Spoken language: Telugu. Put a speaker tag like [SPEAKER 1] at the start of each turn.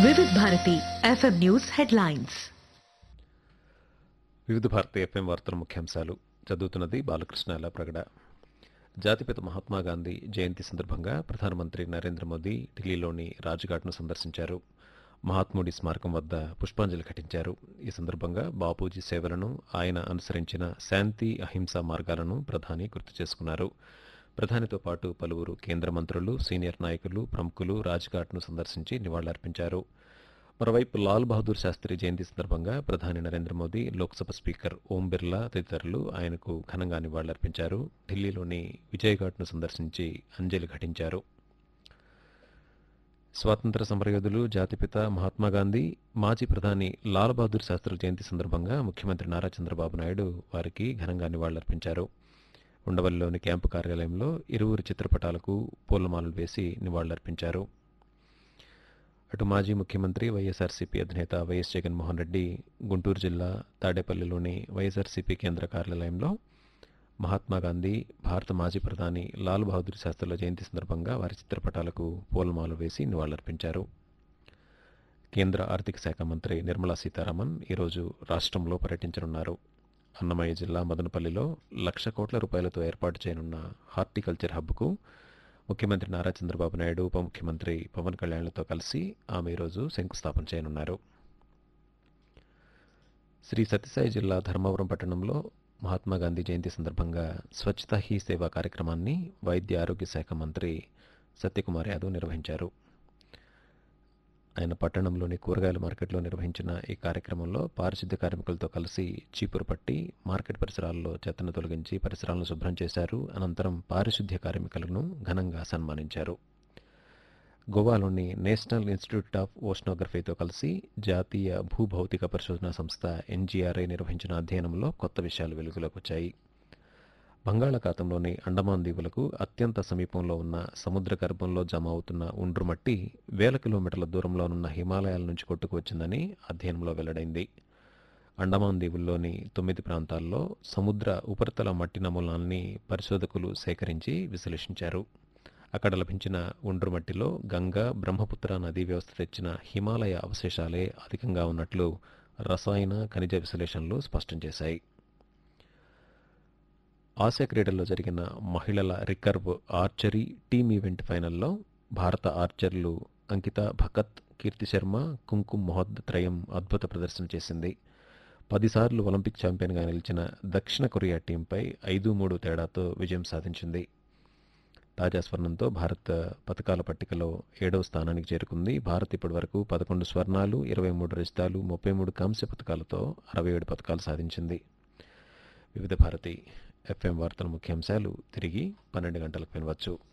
[SPEAKER 1] Vividh Bharati FM news headlines
[SPEAKER 2] Vividha Bharati FM వార్తల ముఖ్యాంశాలు చదువుతున్నది బాలకృష్ణ ప్రగడ జాతిపిత మహాత్మా గాంధీ జయంతి సందర్భంగా ప్రధానమంత్రి నరేంద్ర మోదీ ఢిల్లీలోని రాజ్ఘాట్ను సందర్శించారు మహాత్ముడి స్మారకం వద్ద పుష్పాంజలి ఘటించారు ఈ సందర్భంగా బాపూజీ సేవలను ఆయన అనుసరించిన శాంతి అహింస మార్గాలను ప్రధాని గుర్తు చేసుకున్నారు ప్రధానితో పాటు పలువురు కేంద్ర మంత్రులు సీనియర్ నాయకులు ప్రముఖులు రాజ్ఘాట్ను సందర్శించి నివాళులర్పించారు మరోవైపు లాల్ బహదూర్ శాస్త్రి జయంతి సందర్భంగా ప్రధాని నరేంద్ర మోదీ లోక్సభ స్పీకర్ ఓం బిర్లా తదితరులు ఆయనకు ఘనంగా నివాళులర్పించారు ఢిల్లీలోని విజయఘాట్ను సందర్శించి అంజలి ఘటించారు స్వాతంత్ర సమరయోధులు జాతిపిత మహాత్మా గాంధీ మాజీ ప్రధాని లాల్ బహదూర్ శాస్త్రి జయంతి సందర్భంగా ముఖ్యమంత్రి నారా చంద్రబాబు నాయుడు వారికి ఘనంగా నివాళులర్పించారు ఉండవల్లిలోని క్యాంపు కార్యాలయంలో ఇరువురి చిత్రపటాలకు పూలమాలలు వేసి నివాళులర్పించారు అటు మాజీ ముఖ్యమంత్రి వైఎస్ఆర్సీపీ అధినేత వైఎస్ జగన్మోహన్ రెడ్డి గుంటూరు జిల్లా తాడేపల్లిలోని వైఎస్ఆర్సీపీ కేంద్ర కార్యాలయంలో మహాత్మా గాంధీ భారత మాజీ ప్రధాని లాల్ బహదూర్ శాస్త్రుల జయంతి సందర్భంగా వారి చిత్రపటాలకు పూలమాల వేసి నివాళులర్పించారు కేంద్ర ఆర్థిక శాఖ మంత్రి నిర్మలా సీతారామన్ ఈరోజు రాష్ట్రంలో పర్యటించనున్నారు అన్నమయ్య జిల్లా మదనపల్లిలో లక్ష కోట్ల రూపాయలతో ఏర్పాటు చేయనున్న హార్టికల్చర్ హబ్కు ముఖ్యమంత్రి నారా చంద్రబాబు నాయుడు ఉప ముఖ్యమంత్రి పవన్ కళ్యాణ్లతో కలిసి ఆమె ఈరోజు శంకుస్థాపన చేయనున్నారు శ్రీ సత్యసాయి జిల్లా ధర్మవరం పట్టణంలో మహాత్మా గాంధీ జయంతి సందర్భంగా స్వచ్ఛతా హీ సేవా కార్యక్రమాన్ని వైద్య ఆరోగ్య శాఖ మంత్రి సత్యకుమార్ యాదవ్ నిర్వహించారు ఆయన పట్టణంలోని కూరగాయల మార్కెట్లో నిర్వహించిన ఈ కార్యక్రమంలో పారిశుద్ధ్య కార్మికులతో కలిసి చీపురు పట్టి మార్కెట్ పరిసరాల్లో చెత్తను తొలగించి పరిసరాలను శుభ్రం చేశారు అనంతరం పారిశుద్ధ్య కార్మికులను ఘనంగా సన్మానించారు గోవాలోని నేషనల్ ఇన్స్టిట్యూట్ ఆఫ్ ఓషనోగ్రఫీతో కలిసి జాతీయ భూభౌతిక పరిశోధన సంస్థ ఎన్జీఆర్ఐ నిర్వహించిన అధ్యయనంలో కొత్త విషయాలు వెలుగులోకి వచ్చాయి బంగాళాఖాతంలోని అండమాన్ దీవులకు అత్యంత సమీపంలో ఉన్న సముద్ర గర్భంలో జమ అవుతున్న ఉండ్రు మట్టి వేల కిలోమీటర్ల దూరంలోనున్న హిమాలయాల నుంచి కొట్టుకువచ్చిందని అధ్యయనంలో వెల్లడైంది అండమాన్ దీవుల్లోని తొమ్మిది ప్రాంతాల్లో సముద్ర ఉపరితల మట్టి నమూనాల్ని పరిశోధకులు సేకరించి విశ్లేషించారు అక్కడ లభించిన ఒండ్రు మట్టిలో గంగా బ్రహ్మపుత్ర నదీ వ్యవస్థ తెచ్చిన హిమాలయ అవశేషాలే అధికంగా ఉన్నట్లు రసాయన ఖనిజ విశ్లేషణలు స్పష్టం చేశాయి ఆసియా క్రీడల్లో జరిగిన మహిళల రికర్వ్ ఆర్చరీ టీమ్ ఈవెంట్ ఫైనల్లో భారత ఆర్చర్లు అంకిత భకత్ కీర్తి శర్మ కుంకుమ్ మొహద్ త్రయం అద్భుత ప్రదర్శన చేసింది పదిసార్లు ఒలింపిక్ ఛాంపియన్గా నిలిచిన దక్షిణ కొరియా టీంపై ఐదు మూడు తేడాతో విజయం సాధించింది తాజా స్వర్ణంతో భారత్ పథకాల పట్టికలో ఏడవ స్థానానికి చేరుకుంది భారత్ ఇప్పటివరకు పదకొండు స్వర్ణాలు ఇరవై మూడు రజితాలు ముప్పై మూడు కాంస్య పథకాలతో అరవై ఏడు పథకాలు సాధించింది వివిధ భారతి ఎఫ్ఎం వార్తల ముఖ్యాంశాలు తిరిగి పన్నెండు గంటలకు వినవచ్చు